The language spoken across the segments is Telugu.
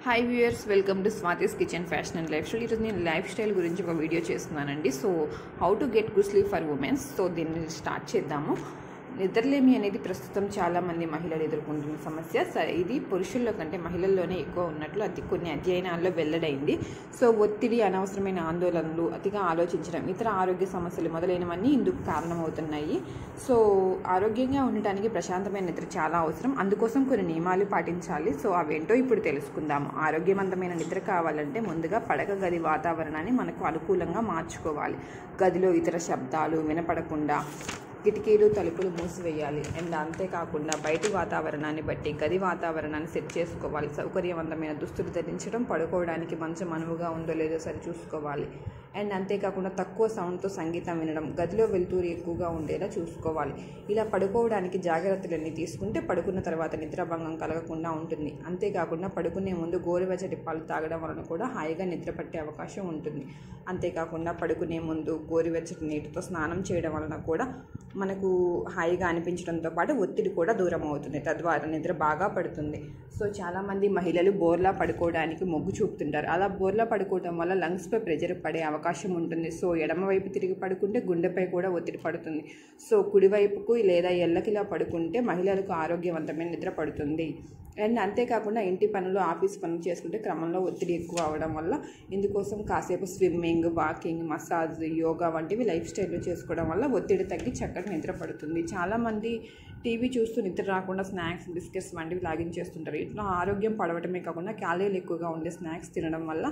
hi viewers welcome to Swathi's kitchen fashion and lifestyle ఈరోజు నేను లైఫ్ స్టైల్ గురించి ఒక వీడియో చేస్తున్నానండి so how to get good sleep for womens so దీన్ని స్టార్ట్ చేద్దాము నిద్రలేమి అనేది ప్రస్తుతం చాలామంది మహిళలు ఎదుర్కొంటున్న సమస్య స- ఇది పురుషుల్లో కంటే మహిళల్లోనే ఎక్కువ ఉన్నట్లు అది కొన్ని అధ్యయనాల్లో వెల్లడైంది సో ఒత్తిడి అనవసరమైన ఆందోళనలు అతిగా ఆలోచించడం ఇతర ఆరోగ్య సమస్యలు మొదలైనవన్నీ ఇందుకు కారణమవుతున్నాయి సో ఆరోగ్యంగా ఉండటానికి ప్రశాంతమైన నిద్ర చాలా అవసరం అందుకోసం కొన్ని నియమాలు పాటించాలి సో అవేంటో ఇప్పుడు తెలుసుకుందాము ఆరోగ్యవంతమైన నిద్ర కావాలంటే ముందుగా పడక గది వాతావరణాన్ని మనకు అనుకూలంగా మార్చుకోవాలి గదిలో ఇతర శబ్దాలు వినపడకుండా కిటికీలు తలుపులు మూసివేయాలి అండ్ అంతేకాకుండా బయటి వాతావరణాన్ని బట్టి గది వాతావరణాన్ని సెట్ చేసుకోవాలి సౌకర్యవంతమైన దుస్తులు ధరించడం పడుకోవడానికి మంచం అనువుగా ఉందో లేదో సరి చూసుకోవాలి అండ్ అంతేకాకుండా తక్కువ సౌండ్తో సంగీతం వినడం గదిలో వెలుతురు ఎక్కువగా ఉండేలా చూసుకోవాలి ఇలా పడుకోవడానికి జాగ్రత్తలన్నీ తీసుకుంటే పడుకున్న తర్వాత నిద్రాభంగం కలగకుండా ఉంటుంది అంతేకాకుండా పడుకునే ముందు గోరువెచ్చటి పాలు తాగడం వలన కూడా హాయిగా నిద్ర పట్టే అవకాశం ఉంటుంది అంతేకాకుండా పడుకునే ముందు గోరువెచ్చటి నీటితో స్నానం చేయడం వలన కూడా మనకు హాయిగా అనిపించడంతో పాటు ఒత్తిడి కూడా దూరం అవుతుంది తద్వారా నిద్ర బాగా పడుతుంది సో చాలామంది మహిళలు బోర్లా పడుకోవడానికి మొగ్గు చూపుతుంటారు అలా బోర్లా పడుకోవడం వల్ల లంగ్స్పై ప్రెజర్ పడే అవకాశం ఉంటుంది సో ఎడమ వైపు తిరిగి పడుకుంటే గుండెపై కూడా ఒత్తిడి పడుతుంది సో కుడివైపుకు లేదా ఎల్లకిలా పడుకుంటే మహిళలకు ఆరోగ్యవంతమైన నిద్ర పడుతుంది అండ్ అంతేకాకుండా ఇంటి పనులు ఆఫీస్ పనులు చేసుకుంటే క్రమంలో ఒత్తిడి ఎక్కువ అవడం వల్ల ఇందుకోసం కాసేపు స్విమ్మింగ్ వాకింగ్ మసాజ్ యోగా వంటివి లైఫ్ స్టైల్లో చేసుకోవడం వల్ల ఒత్తిడి తగ్గి చక్కగా నిద్ర పడుతుంది చాలామంది టీవీ చూస్తూ నిద్ర రాకుండా స్నాక్స్ బిస్కెట్స్ వంటివి లాగించేస్తుంటారు ఇట్లా ఆరోగ్యం పడవటమే కాకుండా క్యాలరీలు ఎక్కువగా ఉండే స్నాక్స్ తినడం వల్ల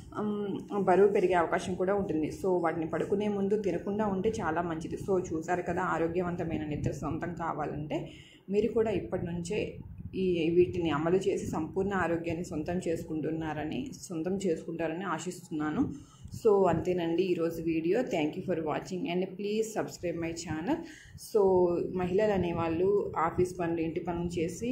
ఉమ్, బరువు పెరిగే అవకాశం కూడా ఉంటుంది సో వాటిని పడుకునే ముందు తినకుండా ఉంటే చాలా మంచిది సో చూసారు కదా ఆరోగ్యవంతమైన నిద్ర సొంతం కావాలంటే మీరు కూడా ఇప్పటి నుంచే ఈ వీటిని అమలు చేసి సంపూర్ణ ఆరోగ్యాన్ని సొంతం చేసుకుంటున్నారని సొంతం చేసుకుంటారని ఆశిస్తున్నాను సో అంతేనండి ఈరోజు video thank you for watching and please subscribe my channel so మహిళలు అనేవాళ్ళు ఆఫీస్ పనులు ఇంటి పనులు చేసి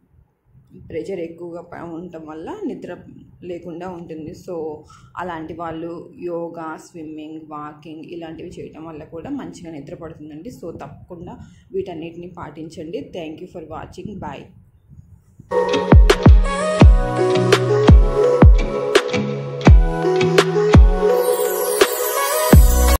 ప్రెషర్ ఎక్కువగా ప- ఉండటం వల్ల నిద్ర లేకుండా ఉంటుంది సో అలాంటి వాళ్ళు యోగా స్విమ్మింగ్ వాకింగ్ ఇలాంటివి చేయటం వల్ల కూడా మంచిగా నిద్ర పడుతుందండి సో తప్పకుండా వీటన్నిటిని పాటించండి thank you for watching bye